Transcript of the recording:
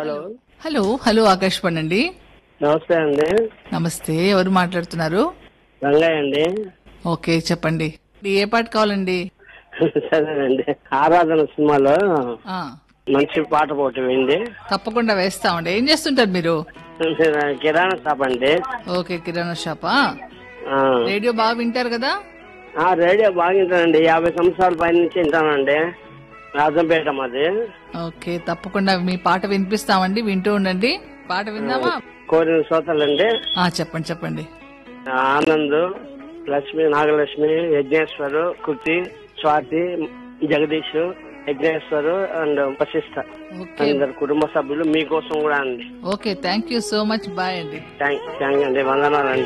Hello hello hello Akashvani అండి నమస్తే అండి నమస్తే ఎవరు మాట్లాడుతున్నారు రంగయ్య అండి ఓకే చెప్పండి ఏ పాట కావాలండి సరేనండి ఆరాధన సినిమాలో ఆ మంచి పాట పోటీ పోయింది తప్పకుండా వేస్తామండి ఏం చేస్తుంటారు మీరు కిరాణా షాప్ అండి ఓకే కిరాణా షాపా ఆ. రేడియో బాగా వింటారు కదా ఆ, రేడియో బాగుంటానండి యాభై సంవత్సరాల పై నుంచి వింటానండి రాజంపేట మాది ఓకే తప్పకుండా మీ పాట వినిపిస్తామండి వింటూ ఉండండి పాట విందామా కోరిన శ్రోతలండి ఆ చెప్పండి చెప్పండి ఆనంద్ లక్ష్మి నాగలక్ష్మి యజ్ఞేశ్వరు కుర్తి స్వాతి జగదీష్ యజ్ఞేశ్వరు అండ్ వశిష్ఠ ఓకే అందరు కుటుంబ సభ్యులు మీకోసం కూడా అండి okay thank you so much bye అండి థ్యాంక్ థ్యాంక్ అండి వందనాలండి